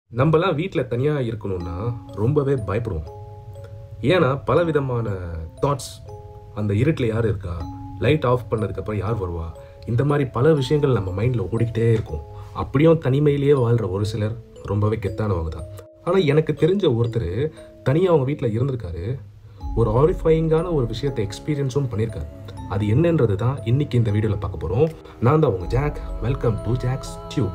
நம்மலாம் வீட்டில் தனியாக இருக்கணும்னா ரொம்பவே பயப்படுவோம் ஏன்னா பல விதமான தாட்ஸ் அந்த இருட்டில் யார் இருக்கா லைட் ஆஃப் பண்ணதுக்கப்புறம் யார் வருவா இந்த மாதிரி பல விஷயங்கள் நம்ம மைண்டில் ஓடிக்கிட்டே இருக்கும் அப்படியும் தனிமையிலேயே வாழ்கிற ஒரு சிலர் ரொம்பவே கெத்தானவங்க தான் ஆனால் எனக்கு தெரிஞ்ச ஒருத்தர் தனியாக அவங்க வீட்டில் இருந்திருக்காரு ஒரு ஹாரிஃபையிங்கான ஒரு விஷயத்தை எக்ஸ்பீரியன்ஸும் பண்ணியிருக்காரு அது என்னன்றது தான் இன்னைக்கு இந்த வீடியோவில் பார்க்க போகிறோம் நான் தான் உங்க Jack welcome to Jack's tube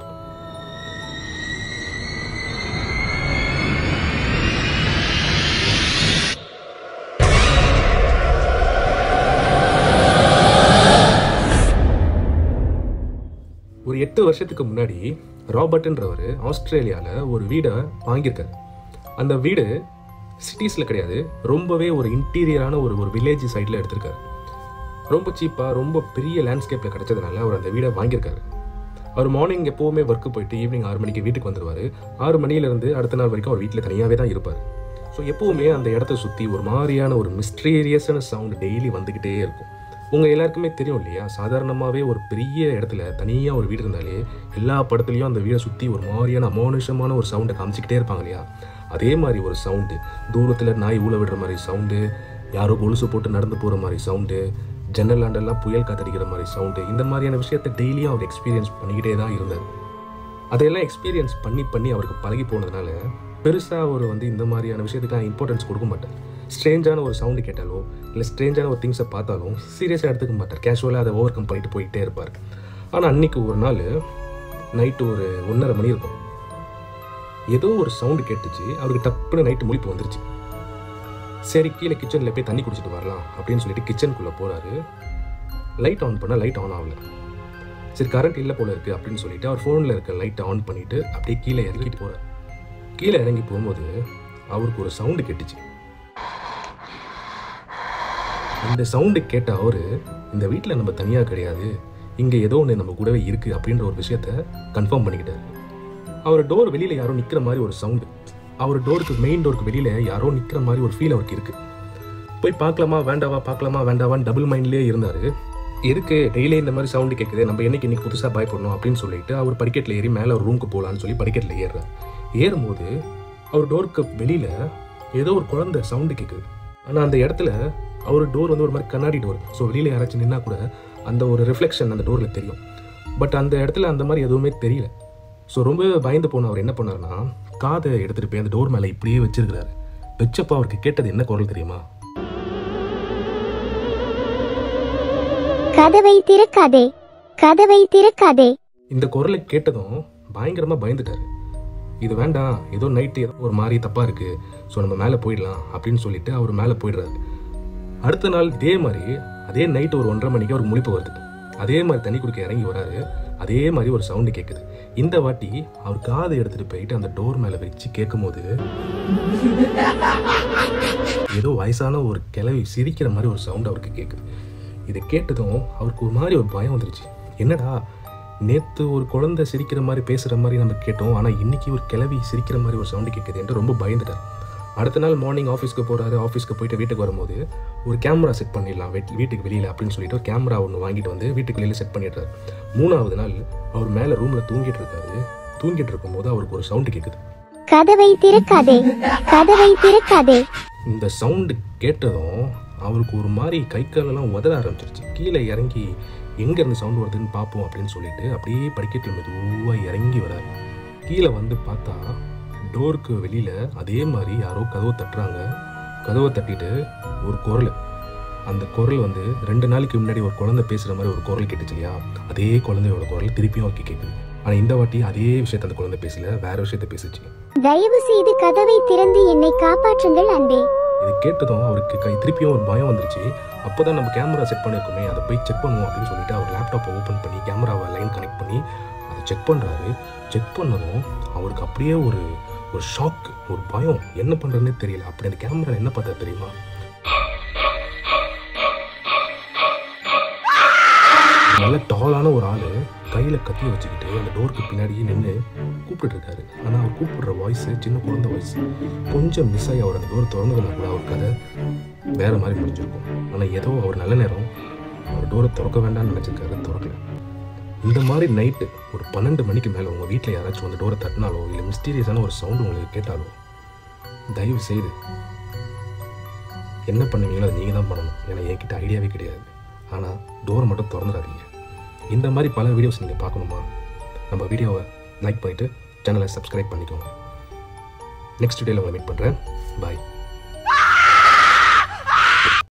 ஒரு எட்டு வருஷத்துக்கு முன்னாடி ராபர்ட்ன்றவர் ஆஸ்திரேலியாவில் ஒரு வீடை வாங்கியிருக்காரு அந்த வீடு சிட்டிஸில் கிடையாது ரொம்பவே ஒரு இன்டீரியரான ஒரு ஒரு வில்லேஜ் சைடில் எடுத்திருக்காரு ரொம்ப சீப்பாக ரொம்ப பெரிய லேண்ட்ஸ்கேப்பில் கிடைச்சதுனால அவர் அந்த வீடை வாங்கியிருக்காரு அவர் மார்னிங் எப்போவுமே ஒர்க்கு போயிட்டு ஈவினிங் ஆறு மணிக்கு வீட்டுக்கு வந்துடுவார் ஆறு மணிலேருந்து அடுத்த நாள் வரைக்கும் அவர் வீட்டில் தனியாகவே தான் இருப்பார் ஸோ எப்போவுமே அந்த இடத்த சுற்றி ஒரு மாதிரியான ஒரு மிஸ்டீரியஸான சவுண்ட் டெய்லி வந்துக்கிட்டே இருக்கும் உங்கள் எல்லாருக்குமே தெரியும் இல்லையா சாதாரணமாகவே ஒரு பெரிய இடத்துல தனியாக ஒரு வீடு இருந்தாலே எல்லா படத்துலையும் அந்த வீடை சுற்றி ஒரு மாதிரியான அமானுஷமான ஒரு சவுண்டை காமிச்சிக்கிட்டே இருப்பாங்க இல்லையா அதே மாதிரி ஒரு சவுண்டு தூரத்தில் நாய் ஊழ விடுற மாதிரி சவுண்டு யாரோ கொலுசு போட்டு நடந்து போகிற மாதிரி சவுண்டு ஜன்னல் ஆண்டெல்லாம் புயல் காத்தடிக்கிற மாதிரி சவுண்டு இந்த மாதிரியான விஷயத்தை டெய்லியும் அவர் எக்ஸ்பீரியன்ஸ் பண்ணிக்கிட்டே தான் இருந்தார் அதையெல்லாம் எக்ஸ்பீரியன்ஸ் பண்ணி பண்ணி அவருக்கு பழகி போனதுனால பெருசாக அவர் வந்து இந்த மாதிரியான விஷயத்துக்கு இம்பார்ட்டன்ஸ் கொடுக்க மாட்டார் ஸ்ட்ரேஞ்சான ஒரு சவுண்டு கேட்டாலோ இல்லை ஸ்ட்ரேஞ்சான ஒரு திங்ஸை பார்த்தாலும் சீரியஸாக எடுத்துக்க மாட்டார் கேஷுவலாக அதை ஓவர் கம் பண்ணிட்டு போயிட்டே இருப்பார் ஆனால் அன்னைக்கு ஒரு நாள் நைட்டு ஒரு ஒன்றரை மணி இருக்கும் ஏதோ ஒரு சவுண்டு கேட்டுச்சு அவருக்கு டப்புன்னு நைட்டு முழிப்பு வந்துருச்சு சரி கீழே கிச்சனில் போய் தண்ணி குடிச்சிட்டு வரலாம் அப்படின்னு சொல்லிட்டு கிச்சனுக்குள்ளே போகிறாரு லைட் ஆன் பண்ணால் லைட் ஆன் ஆகல சரி கரண்ட் இல்லை போல இருக்குது அப்படின்னு சொல்லிட்டு அவர் ஃபோனில் இருக்க லைட்டை ஆன் பண்ணிவிட்டு அப்படியே கீழே இறங்கிட்டு போகிறார் கீழே இறங்கி போகும்போது அவருக்கு ஒரு சவுண்டு கேட்டுச்சு இந்த சவுண்டு கேட்ட அவர் இந்த வீட்டில் நம்ம தனியாக கிடையாது இங்கே ஏதோ ஒன்று நம்ம கூடவே இருக்குது அப்படின்ற ஒரு விஷயத்த கன்ஃபார்ம் பண்ணிக்கிட்டார் அவர் டோர் வெளியில் யாரோ நிற்கிற மாதிரி ஒரு சவுண்டு அவர் டோருக்கு மெயின் டோருக்கு வெளியில் யாரோ நிற்கிற மாதிரி ஒரு ஃபீல் அவருக்கு இருக்குது போய் பார்க்கலாமா வேண்டாவா பார்க்கலாமா வேண்டாவான்னு டபுள் மைண்ட்லேயே இருந்தார் எதுக்கு டெய்லி இந்த மாதிரி சவுண்டு கேட்குது நம்ம என்னைக்கு இன்னைக்கு புதுசாக பயப்படணும் அப்படின்னு சொல்லிட்டு அவர் படிக்கட்டில் ஏறி மேலே ஒரு ரூமுக்கு போகலான்னு சொல்லி படிக்கட்டில் ஏறுறார் ஏறும்போது அவர் டோருக்கு வெளியில் ஏதோ ஒரு குழந்தை சவுண்டு கேட்குது ஆனால் அந்த இடத்துல அவர் டோர் வந்து ஒரு மாதிரி கண்ணாடி டோர் ஸோ வெளியில் யாராச்சும் நின்னா கூட அந்த ஒரு ரிஃப்ளெக்ஷன் அந்த டோரில் தெரியும் பட் அந்த இடத்துல அந்த மாதிரி எதுவுமே தெரியல ஸோ ரொம்ப பயந்து போன அவர் என்ன பண்ணாருன்னா காதை எடுத்துகிட்டு போய் அந்த டோர் மேலே இப்படியே வச்சிருக்கிறாரு வச்சப்போ அவருக்கு கேட்டது என்ன குரல் தெரியுமா கதவை திறக்காதே கதவை திறக்காதே இந்த குரலை கேட்டதும் பயங்கரமாக பயந்துட்டாரு இது வேண்டாம் ஏதோ நைட்டு ஏதோ ஒரு மாதிரி தப்பாக இருக்குது ஸோ நம்ம மேலே போயிடலாம் அப்படின்னு சொல்லிட்டு அவர் மேலே போயிடுறாரு அடுத்த நாள் இதே மாதிரி அதே நைட்டு ஒரு ஒன்றரை மணிக்கு அவருக்கு முழிப்பு வருது அதே மாதிரி தண்ணி குடிக்க இறங்கி வராரு அதே மாதிரி ஒரு சவுண்டு கேட்குது இந்த வாட்டி அவர் காதை எடுத்துட்டு போயிட்டு அந்த டோர் மேலே வச்சு கேட்கும்போது ஏதோ வயசான ஒரு கிளவி சிரிக்கிற மாதிரி ஒரு சவுண்ட் அவருக்கு கேட்குது இதை கேட்டதும் அவருக்கு ஒரு மாதிரி ஒரு பயம் வந்துருச்சு என்னடா நேற்று ஒரு குழந்தை சிரிக்கிற மாதிரி பேசுகிற மாதிரி நம்ம கேட்டோம் ஆனால் இன்னைக்கு ஒரு கிளவி சிரிக்கிற மாதிரி ஒரு சவுண்டு கேட்குது என்று ரொம்ப பயந்துட்டார் அடுத்த நாள் மார்னிங் ஆஃபீஸ்க்கு போகிறாரு ஆஃபீஸ்க்கு போயிட்டு வீட்டுக்கு வரும்போது ஒரு கேமரா செட் பண்ணிடலாம் வீட் வீட்டுக்கு வெளியில் அப்படின்னு சொல்லிட்டு ஒரு கேமரா ஒன்று வாங்கிட்டு வந்து வீட்டுக்கு வெளியில் செட் பண்ணிடுறாரு மூணாவது நாள் அவர் மேலே ரூமில் தூங்கிட்டு இருக்காரு தூங்கிட்டு இருக்கும்போது அவருக்கு ஒரு சவுண்டு கேட்குது கதவை திறக்காதே கதவை திறக்காதே இந்த சவுண்டு கேட்டதும் அவருக்கு ஒரு மாதிரி கை காலெல்லாம் உதற ஆரம்பிச்சிருச்சு கீழே இறங்கி எங்கே இருந்து சவுண்ட் வருதுன்னு பார்ப்போம் அப்படின்னு சொல்லிட்டு அப்படியே படிக்கட்டில் மெதுவாக இறங்கி வராரு கீழே வந்து பார்த்தா டோருக்கு வெளியில் அதே மாதிரி யாரோ கதவை தட்டுறாங்க கதவை தட்டிட்டு ஒரு குரல் அந்த குரல் வந்து ரெண்டு நாளைக்கு முன்னாடி ஒரு குழந்தை பேசுகிற மாதிரி ஒரு குரல் கேட்டுச்சு இல்லையா அதே குழந்தையோட குரல் திருப்பியும் அவருக்கு கேட்குது ஆனால் இந்த வாட்டி அதே விஷயத்த அந்த குழந்தை பேசல வேற விஷயத்த பேசுச்சு தயவு செய்து கதவை திறந்து என்னை காப்பாற்றுங்கள் அன்பே இது கேட்டதும் அவருக்கு கை திருப்பியும் ஒரு பயம் வந்துருச்சு அப்போ தான் நம்ம கேமரா செட் பண்ணியிருக்கோமே அதை போய் செக் பண்ணுவோம் அப்படின்னு சொல்லிட்டு அவர் லேப்டாப்பை ஓப்பன் பண்ணி கேமராவை லைன் கனெக்ட் பண்ணி அதை செக் பண்ணுறாரு செக் பண்ணதும் அவருக்கு அப்படியே ஒரு ஒரு ஷாக் ஒரு பயம் என்ன பண்ணுறதுனே தெரியல அப்படி அந்த கேமரா என்ன பார்த்தா தெரியுமா நல்ல டாலான ஒரு ஆள் கையில் கத்தி வச்சுக்கிட்டு அந்த டோருக்கு பின்னாடியே நின்று கூப்பிட்டு இருக்காரு ஆனால் அவர் கூப்பிடுற வாய்ஸ் சின்ன குழந்தை வாய்ஸ் கொஞ்சம் மிஸ் ஆகி அவர் அந்த டோர் திறந்ததுனா கூட அவர் கதை வேற மாதிரி முடிஞ்சிருக்கும் ஆனால் ஏதோ அவர் நல்ல நேரம் அவர் டோரை திறக்க வேண்டாம்னு நினச்சிருக்காரு திறக்கல இந்த மாதிரி நைட்டு ஒரு பன்னெண்டு மணிக்கு மேலே உங்கள் வீட்டில் யாராச்சும் வந்து டோரை தட்டினாலோ இல்லை மிஸ்டீரியஸான ஒரு சவுண்டு உங்களுக்கு கேட்டாலோ தயவு செய்து என்ன பண்ணுவீங்களோ அதை நீங்கள் தான் பண்ணணும் ஏன்னா என்கிட்ட ஐடியாவே கிடையாது ஆனால் டோரை மட்டும் திறந்துடாதீங்க இந்த மாதிரி பல வீடியோஸ் நீங்கள் பார்க்கணுமா நம்ம வீடியோவை லைக் பண்ணிவிட்டு சேனலை சப்ஸ்கிரைப் பண்ணிக்கோங்க நெக்ஸ்ட் வீடியோவில் உங்களை மீட் பண்ணுறேன் பாய்